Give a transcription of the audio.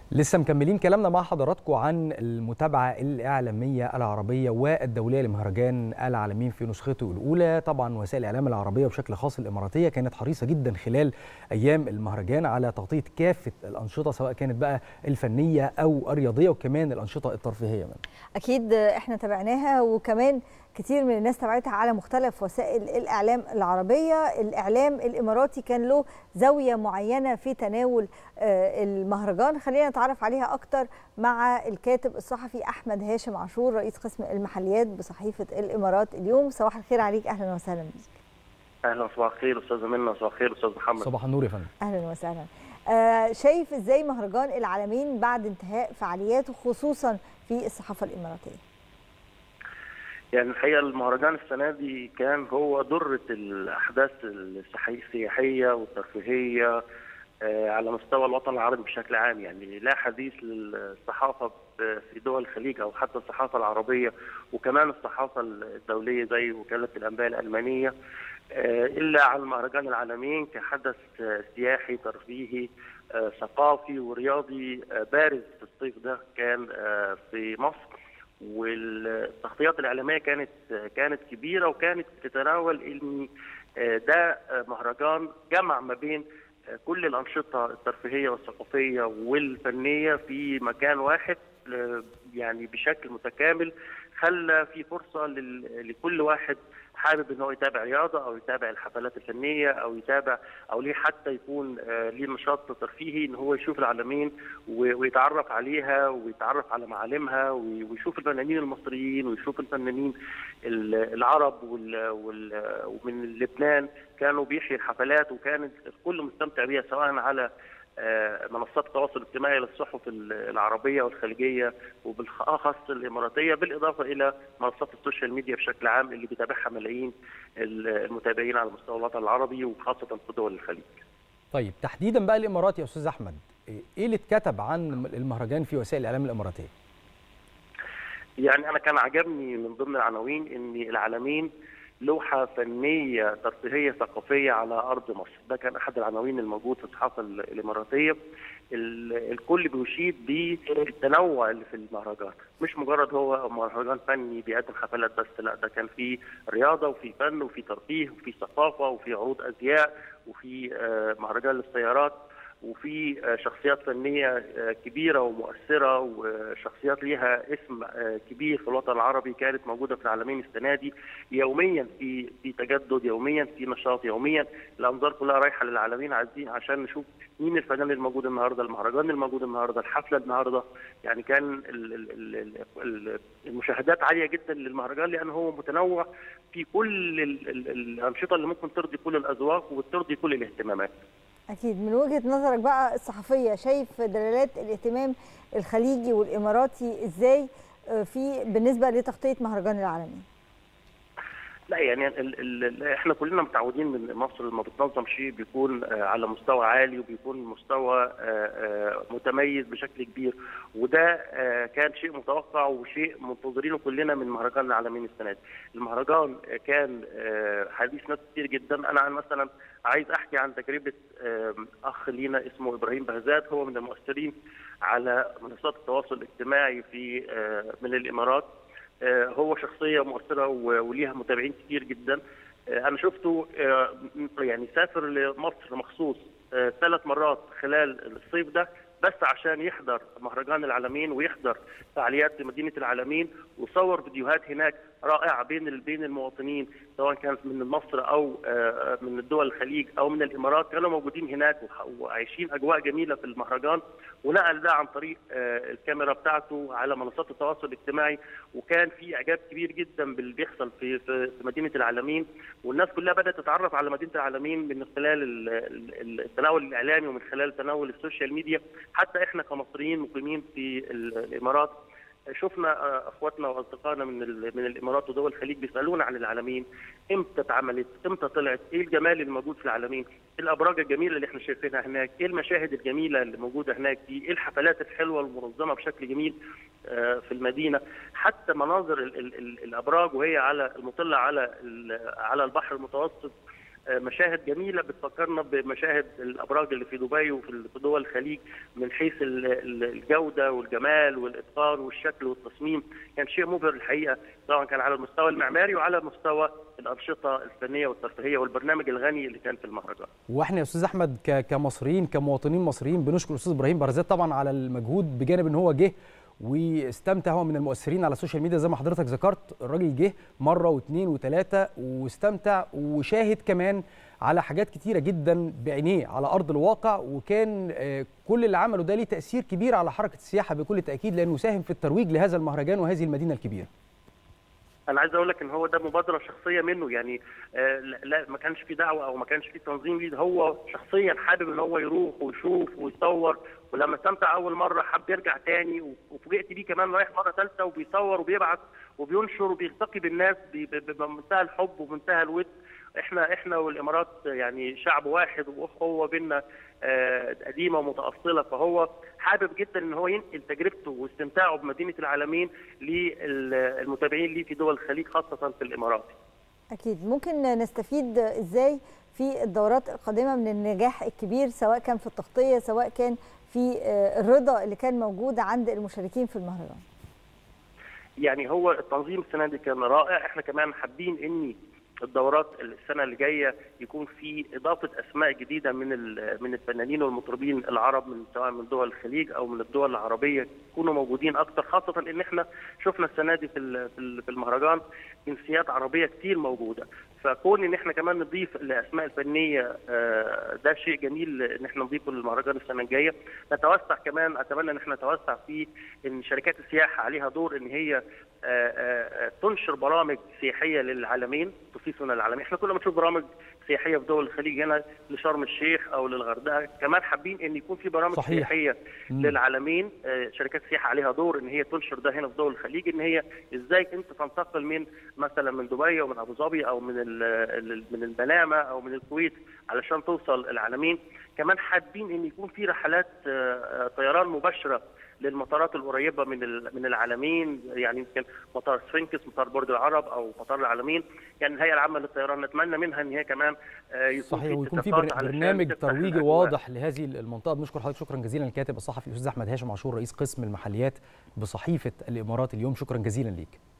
لسه مكملين كلامنا مع حضراتكم عن المتابعة الإعلامية العربية والدولية لمهرجان العالمين في نسخته الأولى طبعا وسائل الإعلام العربية وبشكل خاص الإماراتية كانت حريصة جدا خلال أيام المهرجان على تغطية كافة الأنشطة سواء كانت بقى الفنية أو الرياضية وكمان الأنشطة الترفيهية من. اكيد احنا تابعناها وكمان كتير من الناس تابعتها على مختلف وسائل الاعلام العربيه الاعلام الاماراتي كان له زاويه معينه في تناول آه، المهرجان خلينا نتعرف عليها اكتر مع الكاتب الصحفي احمد هاشم عاشور رئيس قسم المحليات بصحيفه الامارات اليوم صباح الخير عليك اهلا وسهلا بك اهلا صباح الخير استاذه منى صباح الخير استاذ محمد صباح النور يا فندم اهلا وسهلا آه، شايف ازاي مهرجان العالمين بعد انتهاء فعالياته خصوصا في الصحافه الاماراتيه يعني الحقيقه المهرجان السنه دي كان هو ذره الاحداث السياحي- السياحيه والترفيهيه آه، على مستوى الوطن العربي بشكل عام يعني لا حديث للصحافه ب- في دول الخليج او حتى الصحافه العربيه وكمان الصحافه الدوليه زي وكاله الانباء الالمانيه آه، الا عن مهرجان العالمين كحدث آه، سياحي ترفيهي آه، ثقافي ورياضي آه، بارز في الصيف ده كان آه، في مصر والتغطيات الاعلاميه كانت آه، كانت كبيره وكانت تتناول ان آه، ده آه، مهرجان جمع ما بين آه، كل الانشطه الترفيهيه والثقافيه والفنيه في مكان واحد آه، يعني بشكل متكامل خلى في فرصه لل- لكل واحد حابب ان هو يتابع رياضه او يتابع الحفلات الفنيه او يتابع او ليه حتى يكون آه، ليه نشاط ترفيهي ان هو يشوف العالمين و- ويتعرف عليها ويتعرف على معالمها وي- ويشوف الفنانين المصريين ويشوف الفنانين ال- العرب وال- وال- ومن لبنان كانوا بيحيي الحفلات وكانت الكل مستمتع بيها سواء على آه، منصات التواصل الاجتماعي للصحف ال- العربيه والخليجيه وبالاخص الاماراتيه بالاضافه الى منصات السوشيال ميديا بشكل عام اللي بيتابعها ملايين ال- المتابعين على مستوى الوطن العربي وخاصه في دول الخليج. طيب تحديدا بقى الإمارات يا أستاذ أحمد إيه اللي اتكتب عن المهرجان في وسائل الإعلام الإماراتية؟ يعني انا كان عجبني من ضمن العناوين ان العالمين لوحه فنيه ترفيهيه ثقافيه على ارض مصر، ده كان احد العناوين الموجود في الصحافه ال- الاماراتيه. ال- الكل بيشيد بالتنوع اللي في المهرجان، مش مجرد هو مهرجان فني بيقدم حفلات بس، لا ده كان فيه رياضه وفي فن وفي ترفيه وفي ثقافه وفي عروض ازياء وفي آه، مهرجان للسيارات وفي آه، شخصيات فنيه آه، كبيره ومؤثره وشخصيات ليها اسم آه، كبير في الوطن العربي كانت موجوده في العالمين السنه دي يوميا في في تجدد يوميا في نشاط يوميا الانظار كلها رايحه للعالمين عايزين عشان نشوف مين الفنان الموجود النهارده المهرجان الموجود النهارده الحفله النهارده يعني كان ال- ال- ال- ال- المشاهدات عاليه جدا للمهرجان لان هو متنوع في كل ال- ال- الانشطه اللي ممكن ترضي كل الاذواق وترضي كل الاهتمامات اكيد من وجهه نظرك بقى الصحفيه شايف دلالات الاهتمام الخليجي والاماراتي ازاي آه، في بالنسبه لتغطيه مهرجان العالمين لا يعني ال ال ال احنا كلنا متعودين من مصر لما بتنظم شيء بيكون آه، على مستوى عالي وبيكون مستوى آه، آه، متميز بشكل كبير وده آه، كان شيء متوقع وشيء منتظرينه كلنا من مهرجان العالمين السنه دي. المهرجان آه، كان آه، حديث ناس كتير جدا انا عن مثلا عايز احكي عن تجربه آه، اخ لينا اسمه ابراهيم بهزات هو من المؤثرين على منصات التواصل الاجتماعي في آه، من الامارات آه، هو شخصيه مؤثره و- وليها متابعين كتير جدا آه، انا شفته آه، يعني سافر لمصر مخصوص آه، ثلاث مرات خلال الصيف ده بس عشان يحضر مهرجان العالمين ويحضر فعاليات في مدينه العالمين وصور فيديوهات هناك رائعه بين ال- بين المواطنين سواء كانت من مصر او آه، من الدول الخليج او من الامارات كانوا موجودين هناك وح- وعايشين اجواء جميله في المهرجان ونقل ده عن طريق آه، الكاميرا بتاعته على منصات التواصل الاجتماعي وكان في اعجاب كبير جدا باللي بيحصل في في في مدينه العالمين والناس كلها بدات تتعرف على مدينه العالمين من خلال ال- ال- التناول الاعلامي ومن خلال تناول السوشيال ميديا حتى احنا كمصريين مقيمين في ال- الامارات شفنا آه، اخواتنا واصدقائنا من ال- من الامارات ودول الخليج بيسالونا عن العالمين امتى اتعملت امتى طلعت ايه الجمال اللي موجود في العالمين ايه الابراج الجميله اللي احنا شايفينها هناك ايه المشاهد الجميله اللي موجوده هناك دي ايه الحفلات الحلوه المنظمه بشكل جميل آه، في المدينه حتى مناظر ال ال ال الابراج وهي على المطله على ال- على البحر المتوسط مشاهد جميله بتفكرنا بمشاهد الابراج اللي في دبي وفي دول الخليج من حيث الجوده والجمال والاتقان والشكل والتصميم كان شيء مبهر الحقيقه طبعا كان على المستوى المعماري وعلى مستوى الانشطه الفنيه والترفيهيه والبرنامج الغني اللي كان في المهرجان. واحنا يا استاذ احمد كمصريين كمواطنين مصريين بنشكر الاستاذ ابراهيم برزات طبعا على المجهود بجانب ان هو جه واستمتع هو من المؤثرين على السوشيال ميديا زي ما حضرتك ذكرت الراجل جه مره واثنين وثلاثه واستمتع وشاهد كمان على حاجات كتيره جدا بعينيه على ارض الواقع وكان كل اللي عمله ده ليه تاثير كبير على حركه السياحه بكل تاكيد لانه ساهم في الترويج لهذا المهرجان وهذه المدينه الكبيره. انا عايز اقول لك ان هو ده مبادره شخصيه منه يعني آه لا ما كانش في دعوه او ما كانش في تنظيم ليه هو شخصيا حابب ان هو يروح ويشوف ويصور ولما استمتع اول مره حب يرجع تاني وفوجئت بيه كمان رايح مره ثالثه وبيصور وبيبعت وبينشر وبيلتقي بالناس بمنتهى الحب ومنتهى الود احنا احنا والامارات يعني شعب واحد واخوه بينا قديمه ومتاصله فهو حابب جدا ان هو ينقل تجربته واستمتاعه بمدينه العالمين للمتابعين ليه في دول الخليج خاصه في الامارات. اكيد ممكن نستفيد ازاي في الدورات القادمه من النجاح الكبير سواء كان في التغطيه سواء كان في الرضا اللي كان موجود عند المشاركين في المهرجان. يعني هو التنظيم السنه دي كان رائع احنا كمان حابين ان الدورات السنه اللي جايه يكون في اضافه اسماء جديده من من الفنانين والمطربين العرب من سواء من دول الخليج او من الدول العربيه يكونوا موجودين اكتر خاصه ان احنا شفنا السنه دي في في المهرجان جنسيات عربيه كتير موجوده فكون ان احنا كمان نضيف الاسماء الفنيه ده شيء جميل ان احنا نضيفه للمهرجان السنه الجايه نتوسع كمان اتمنى ان احنا نتوسع في ان شركات السياحه عليها دور ان هي تنشر برامج سياحيه للعالمين تصيفنا للعالمين احنا كل ما نشوف برامج سياحيه في دول الخليج هنا لشرم الشيخ او للغردقه كمان حابين ان يكون في برامج صحيح. سياحيه مم. للعالمين شركات السياحه عليها دور ان هي تنشر ده هنا في دول الخليج ان هي ازاي انت تنتقل من مثلا من دبي او من ابو ظبي او من من المنامه او من الكويت علشان توصل العالمين كمان حابين ان يكون في رحلات طيران مباشره للمطارات القريبه من من العالمين يعني يمكن مطار سفنكس مطار برج العرب او مطار العالمين يعني الهيئه العامه للطيران نتمنى منها ان هي كمان يكون صحيح ويكون في برنامج ترويجي واضح لهذه المنطقه بنشكر حضرتك شكرا جزيلا الكاتب الصحفي الاستاذ احمد هاشم عاشور رئيس قسم المحليات بصحيفه الامارات اليوم شكرا جزيلا ليك